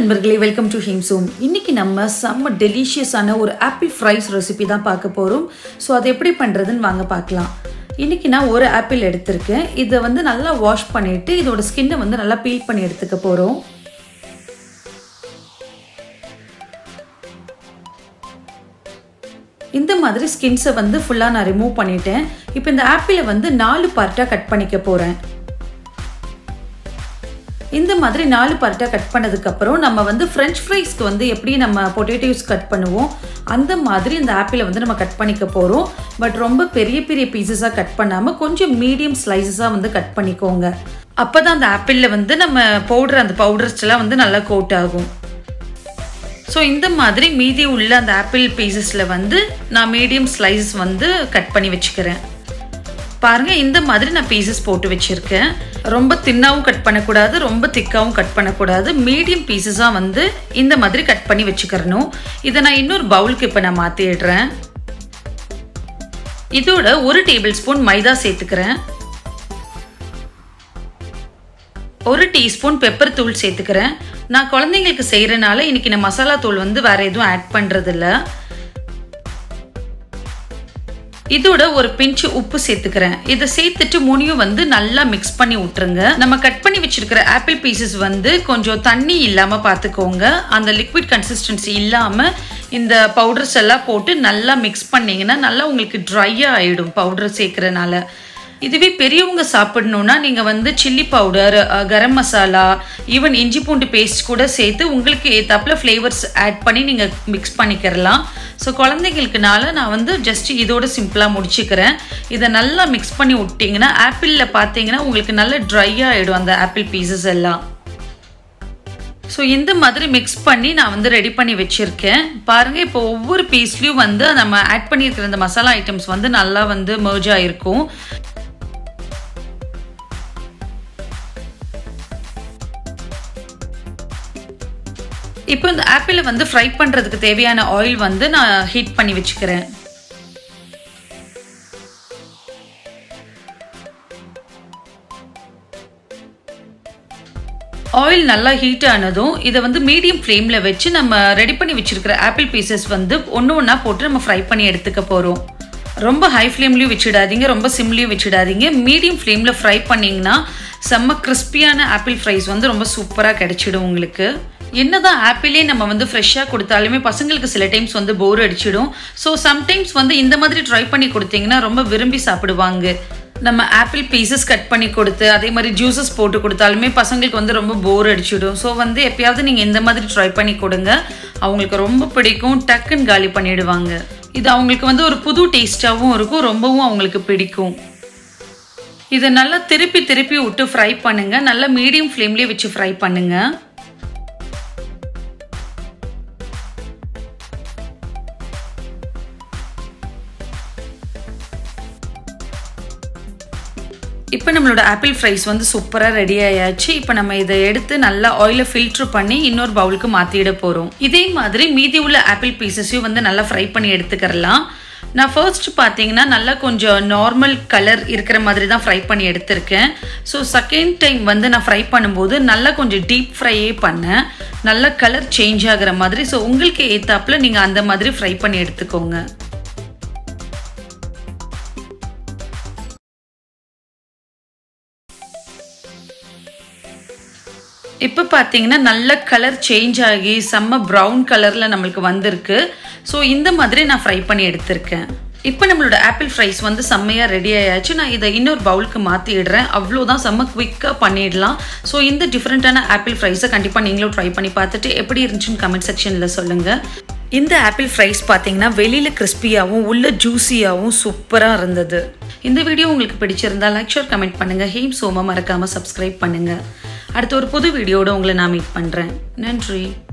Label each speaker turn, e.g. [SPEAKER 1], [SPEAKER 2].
[SPEAKER 1] நண்பர்களே welcome to ஹிம்சோம் இன்னைக்கு நம்ம செம்ம டெலிஷியஸான ஒரு ஆப்பிள் ஃப்ரைஸ் ரெசிபி தான் பார்க்க போகிறோம் ஸோ அதை எப்படி பண்ணுறதுன்னு வாங்க பார்க்கலாம் இன்னைக்கு நான் ஒரு ஆப்பிள் எடுத்திருக்கேன் இதை வந்து நல்லா வாஷ் பண்ணிவிட்டு இதோட ஸ்கின்னை வந்து நல்லா பீல் பண்ணி எடுத்துக்க போகிறோம் இந்த மாதிரி ஸ்கின்ஸை வந்து ஃபுல்லாக நான் ரிமூவ் பண்ணிட்டேன் இப்போ இந்த ஆப்பிளை வந்து நாலு பார்ட்டாக கட் பண்ணிக்க போகிறேன் இந்த மாதிரி நாலு பார்ட்டாக கட் பண்ணதுக்கப்புறம் நம்ம வந்து ஃப்ரெஞ்ச் ஃப்ரைஸ்க்கு வந்து எப்படி நம்ம பொட்டேட்டோஸ் கட் பண்ணுவோம் அந்த மாதிரி இந்த ஆப்பிளை வந்து நம்ம கட் பண்ணிக்க போகிறோம் பட் ரொம்ப பெரிய பெரிய பீசஸாக கட் பண்ணாமல் கொஞ்சம் மீடியம் ஸ்லைசஸாக வந்து கட் பண்ணிக்கோங்க அப்போ தான் அந்த ஆப்பிளில் வந்து நம்ம பவுடர் அந்த பவுடர்ஸ்லாம் வந்து நல்லா கோட் ஆகும் ஸோ இந்த மாதிரி மீதி உள்ள அந்த ஆப்பிள் பீசஸில் வந்து நான் மீடியம் ஸ்லைஸ் வந்து கட் பண்ணி வச்சுக்கிறேன் பாருங்கள் இந்த மாதிரி நான் பீசஸ் போட்டு வச்சுருக்கேன் ரொம்ப தின்னாவும் கட் பண்ணக்கூடாது ரொம்ப திக்காவும் கட் பண்ணக்கூடாது மீடியம் பீசஸாக வந்து இந்த மாதிரி கட் பண்ணி வச்சுக்கிறணும் இதை நான் இன்னொரு பவுலுக்கு இப்போ நான் மாற்றிடுறேன் இதோட ஒரு டேபிள் ஸ்பூன் மைதா சேர்த்துக்கிறேன் ஒரு டீஸ்பூன் பெப்பர் தூள் சேர்த்துக்கிறேன் நான் குழந்தைங்களுக்கு செய்கிறனால இன்னைக்கு நான் மசாலா தூள் வந்து வேற எதுவும் ஆட் பண்ணுறதில்ல இதோட ஒரு பிஞ்சு உப்பு சேர்த்துக்கிறேன் இதை சேர்த்துட்டு முனியும் வந்து நல்லா மிக்ஸ் பண்ணி விட்டுருங்க நம்ம கட் பண்ணி வச்சிருக்கிற ஆப்பிள் பீசஸ் வந்து கொஞ்சம் தண்ணி இல்லாமல் பார்த்துக்கோங்க அந்த லிக்விட் கன்சிஸ்டன்சி இல்லாமல் இந்த பவுடர்ஸ் எல்லாம் போட்டு நல்லா மிக்ஸ் பண்ணிங்கன்னா நல்லா உங்களுக்கு ட்ரையாக ஆகிடும் பவுடர் சேர்க்குறனால இதுவே பெரியவங்க சாப்பிடணுன்னா நீங்கள் வந்து chilli powder garam masala even இஞ்சி பூண்டு பேஸ்ட் கூட சேர்த்து உங்களுக்கு ஏத்தாப்பில் ஃப்ளேவர்ஸ் ஆட் பண்ணி நீங்கள் மிக்ஸ் பண்ணிக்கிறலாம் ஸோ குழந்தைங்களுக்குனால நான் வந்து ஜஸ்ட் இதோட சிம்பிளாக முடிச்சுக்கிறேன் இதை நல்லா மிக்ஸ் பண்ணி விட்டிங்கன்னா ஆப்பிளில் பார்த்தீங்கன்னா உங்களுக்கு நல்ல ட்ரை ஆகிடும் அந்த ஆப்பிள் பீசஸ் எல்லாம் ஸோ இந்த மாதிரி மிக்ஸ் பண்ணி நான் வந்து ரெடி பண்ணி வச்சுருக்கேன் பாருங்கள் இப்போ ஒவ்வொரு பீஸ்லேயும் வந்து நம்ம ஆட் பண்ணியிருக்கிற இந்த மசாலா ஐட்டம்ஸ் வந்து நல்லா வந்து மர்ஜ் ஆகிருக்கும் இப்போ இந்த ஆப்பிளை வந்து ஃப்ரை பண்ணுறதுக்கு தேவையான ஆயில் வந்து நான் ஹீட் பண்ணி வச்சுக்கிறேன் ஆயில் நல்லா ஹீட் ஆனதும் இதை வந்து மீடியம் ஃப்ளேமில் வச்சு நம்ம ரெடி பண்ணி வச்சுருக்கிற ஆப்பிள் பீசஸ் வந்து ஒன்று ஒன்றா போட்டு நம்ம ஃப்ரை பண்ணி எடுத்துக்க போகிறோம் ரொம்ப ஹை ஃப்ளேம்லேயும் வச்சிடாதீங்க ரொம்ப சிம்லேயும் வச்சிடாதீங்க மீடியம் ஃப்ளேமில் ஃப்ரை பண்ணிங்கன்னா செம்ம கிறிஸ்பியான ஆப்பிள் ஃப்ரைஸ் வந்து ரொம்ப சூப்பராக கிடைச்சிடும் உங்களுக்கு என்னதான் ஆப்பிளே நம்ம வந்து ஃப்ரெஷ்ஷாக கொடுத்தாலுமே பசங்களுக்கு சில டைம்ஸ் வந்து போர் அடிச்சிடும் ஸோ சம்டைம்ஸ் வந்து இந்த மாதிரி ட்ரை பண்ணி கொடுத்தீங்கன்னா ரொம்ப விரும்பி சாப்பிடுவாங்க நம்ம ஆப்பிள் பீசஸ் கட் பண்ணி கொடுத்து அதே மாதிரி ஜூஸஸ் போட்டு கொடுத்தாலுமே பசங்களுக்கு வந்து ரொம்ப போர் அடிச்சிடும் ஸோ வந்து எப்பயாவது நீங்கள் இந்த மாதிரி ட்ரை பண்ணி கொடுங்க அவங்களுக்கு ரொம்ப பிடிக்கும் டக்குன்னு காலி பண்ணிடுவாங்க இது அவங்களுக்கு வந்து ஒரு புது டேஸ்ட்டாகவும் இருக்கும் ரொம்பவும் அவங்களுக்கு பிடிக்கும் இதை நல்லா திருப்பி திருப்பி விட்டு ஃப்ரை பண்ணுங்க நல்லா மீடியம் ஃப்ளேம்லேயே வச்சு ஃப்ரை பண்ணுங்க இப்போ நம்மளோட ஆப்பிள் ஃப்ரைஸ் வந்து சூப்பராக ரெடி ஆயாச்சு இப்போ நம்ம இதை எடுத்து நல்லா ஆயிலை ஃபில்ட்ரு பண்ணி இன்னொரு பவுலுக்கு மாற்றிட போகிறோம் இதே மாதிரி மீதி உள்ள ஆப்பிள் பீசஸையும் வந்து நல்லா ஃப்ரை பண்ணி எடுத்துக்கிறலாம் நான் ஃபர்ஸ்ட் பார்த்தீங்கன்னா நல்லா கொஞ்சம் நார்மல் கலர் இருக்கிற மாதிரி தான் ஃப்ரை பண்ணி எடுத்திருக்கேன் ஸோ செகண்ட் டைம் வந்து நான் ஃப்ரை பண்ணும்போது நல்லா கொஞ்சம் டீப் ஃப்ரையே பண்ணேன் நல்லா கலர் சேஞ்ச் ஆகிற மாதிரி ஸோ உங்களுக்கு ஏற்றாப்புல நீங்கள் அந்த மாதிரி ஃப்ரை பண்ணி எடுத்துக்கோங்க இப்போ பார்த்தீங்கன்னா நல்ல கலர் சேஞ்ச் ஆகி செம்ம ப்ரௌன் கலரில் நம்மளுக்கு வந்திருக்கு ஸோ இந்த மாதிரி நான் ஃப்ரை பண்ணி எடுத்திருக்கேன் இப்போ நம்மளோட ஆப்பிள் ஃப்ரைஸ் வந்து செம்மையாக ரெடி ஆயாச்சு நான் இதை இன்னொரு பவுலுக்கு மாற்றிடுறேன் அவ்வளோதான் செம்ம குவிக்காக பண்ணிடலாம் ஸோ இந்த டிஃப்ரெண்ட்டான ஆப்பிள் ஃப்ரைஸை கண்டிப்பாக நீங்களும் ட்ரை பண்ணி பார்த்துட்டு எப்படி இருந்துச்சுன்னு கமெண்ட் செக்ஷனில் சொல்லுங்கள் இந்த ஆப்பிள் ஃப்ரைஸ் பார்த்தீங்கன்னா வெளியில் கிறிஸ்பியாகவும் உள்ள ஜூஸியாகவும் சூப்பராக இருந்தது இந்த வீடியோ உங்களுக்கு பிடிச்சிருந்தா லைக் ஷேர் கமெண்ட் பண்ணுங்கள் ஹீம் சோமா மறக்காமல் சப்ஸ்கிரைப் பண்ணுங்கள் அடுத்த ஒரு புது வீடியோட உங்களை நான் மீட் பண்ணுறேன் நன்றி